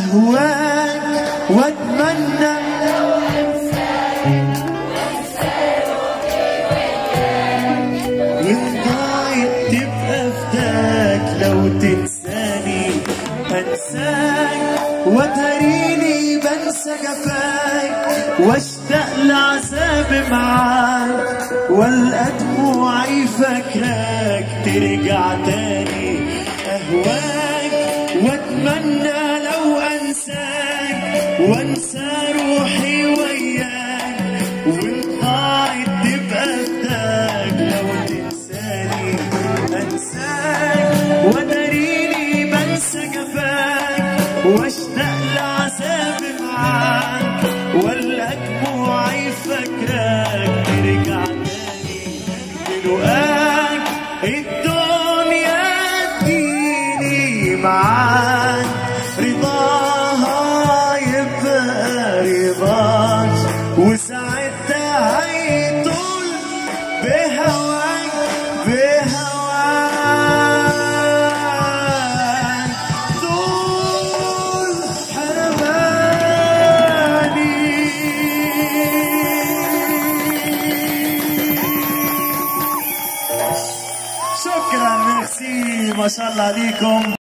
أهواك وأتمنى يرضاك تبقى فداك لو تنساني أنساك وتريني بنسى جفاك واشتاق لعذاب معاك والقى دموعي فاكراك ترجع تاني أهواك وأتمنى لو أنساك وأنسى روحي وياك والقاعد تبقى فداك لو تنساني أنساك وتريني بنسى جفاك واشتاق لعذاب معاك ولا دموعي فاكراك ترجع تاني بلقاك الدنيا تجيني معاك رضاها يبقى رضاك وساعتها هيطول بهواك بهواك طول حرماني شكرا ميرسي ما شاء الله عليكم